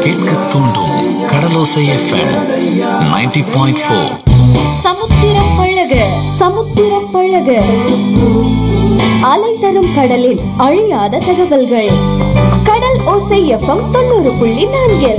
கேட்க தூண்டும் கடலோசை FM 90.4 point four சமுத்திரம் பழக சமுத்திரம் பழக அலை தரும் கடலில் அழியாத தகவல்கள் கடல் ஓசை எஃப்எம் தொண்ணூறு புள்ளி நான்கு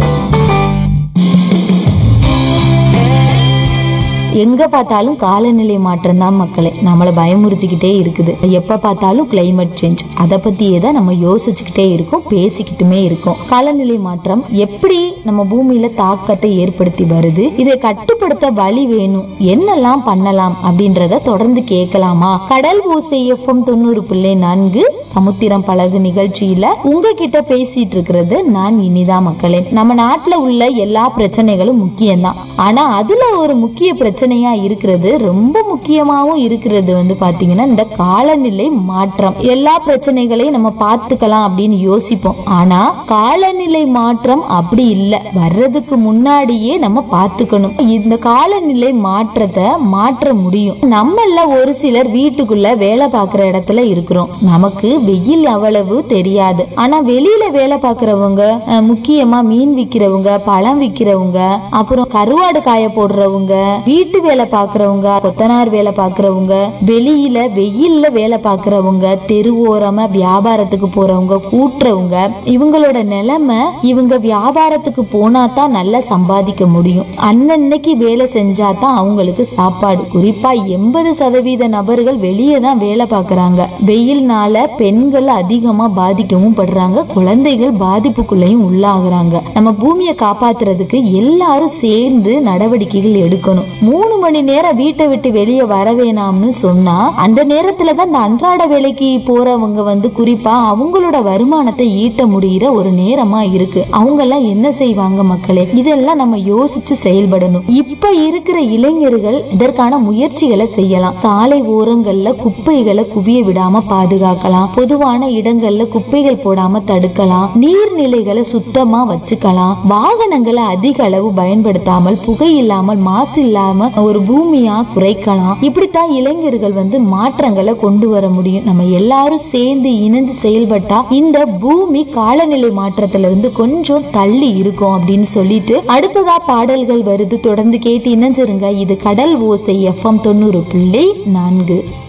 எங்க பார்த்தாலும் காலநிலை மாற்றம் தான் மக்களே நம்மளை பயமுறுத்திக்கிட்டே இருக்குது எப்ப பார்த்தாலும் கிளைமேட் சேஞ்ச் அதை பத்தியே தான் நம்ம யோசிச்சுக்கிட்டே இருக்கோம் பேசிக்கிட்டுமே இருக்கோம் காலநிலை மாற்றம் எப்படி நம்ம பூமியில தாக்கத்தை ஏற்படுத்தி வருது இதை கட்டுப்படுத்த வழி வேணும் என்னெல்லாம் பண்ணலாம் அப்படின்றத தொடர்ந்து கேட்கலாமா கடல் ஓசை எஃப்எம் தொண்ணூறு புள்ளி நான்கு சமுத்திரம் பழகு நிகழ்ச்சியில உங்ககிட்ட பேசிட்டு இருக்கிறது நான் இனிதா மக்களே நம்ம நாட்டுல உள்ள எல்லா பிரச்சனைகளும் முக்கியம்தான் ஆனா அதுல ஒரு முக்கிய பிரச்சனையா இருக்கிறது ரொம்ப முக்கியமாவும் இருக்கிறது வந்து பாத்தீங்கன்னா இந்த காலநிலை மாற்றம் எல்லா பிரச்சனைகளையும் நம்ம பார்த்துக்கலாம் அப்படின்னு யோசிப்போம் ஆனா காலநிலை மாற்றம் அப்படி இல்லை வர்றதுக்கு முன்னாடியே நம்ம பார்த்துக்கணும் இந்த காலநிலை மாற்றத்தை மாற்ற முடியும் நம்மள ஒரு சிலர் வீட்டுக்குள்ள வேலை பார்க்குற இடத்துல இருக்கிறோம் நமக்கு வெயில் அவ்வளவு தெரியாது ஆனா வெளியில வேலை பார்க்கறவங்க அஹ், முக்கியமா மீன் விக்கிறவங்க பழம் விக்கிறவங்க அப்புறம் கருவாடு காய போடுறவங்க வீட்டு வேலை பார்க்கறவங்க கொத்தனார் வேலை பார்க்கறவங்க வெளியில வெயில்ல வேலை பார்க்கறவங்க தெருவோரமா வியாபாரத்துக்கு போறவங்க கூட்டுறவங்க இவங்களோட நிலைமை இவங்க வியாபாரத்துக்கு போனா தான் நல்லா சம்பாதிக்க முடியும் அன்னன்னைக்கு வேலை செஞ்சா தான் அவங்களுக்கு சாப்பாடு குறிப்பா எண்பது சதவீத நபர்கள் வெளியே தான் வேலை பார்க்கறாங்க வெயில்னால பெண்கள் அதிகமா பாதிக்கவும் படுறாங்க குழந்தைகள் பாதிப்புக்குள்ளேயும் உள்ளாகுறாங்க நம்ம பூமியை காப்பாத்துறதுக்கு எல்லாரும் சேர்ந்து நடவடிக்கைகள் எடுக்கணும் மூணு மணி நேரம் வீட்டை விட்டு வெளியே வர வேணாம்னு சொன்னா அந்த நேரத்துல தான் இந்த அன்றாட வேலைக்கு போறவங்க வந்து குறிப்பா அவங்களோட வருமானத்தை ஈட்ட முடிகிற ஒரு நேரமா இருக்கு அவங்க எல்லாம் என்ன செய்வாங்க மக்களே இதெல்லாம் நம்ம யோசிச்சு செயல்படணும் இப்ப இருக்கிற இளைஞர்கள் இதற்கான முயற்சிகளை செய்யலாம் சாலை ஓரங்கள்ல குப்பைகளை குவிய விடாம பாதுகாக்கலாம் பொதுவான இடங்கள்ல குப்பைகள் போடாம தடுக்கலாம் நீர்நிலைகளை சுத்தமா வச்சுக்கலாம் வாகனங்களை அதிக அளவு பயன்படுத்தாமல் புகை இல்லாமல் மாசு இல்லாம ஒரு பூமியா குறைக்கலாம் இப்படித்தான் இளைஞர்கள் வந்து மாற்றங்களை கொண்டு வர முடியும் நம்ம எல்லாரும் சேர்ந்து இணைஞ்சு செயல்பட்டா இந்த பூமி காலநிலை மாற்றத்துல இருந்து கொஞ்சம் தள்ளி இருக்கும் அப்படின்னு சொல்லிட்டு அடுத்ததா பாடல்கள் வருது தொடர்ந்து கேட்டு இணைஞ்சிருங்க இது கடல் ஓசை எஃப்எம் தொண்ணூறு புள்ளி நான்கு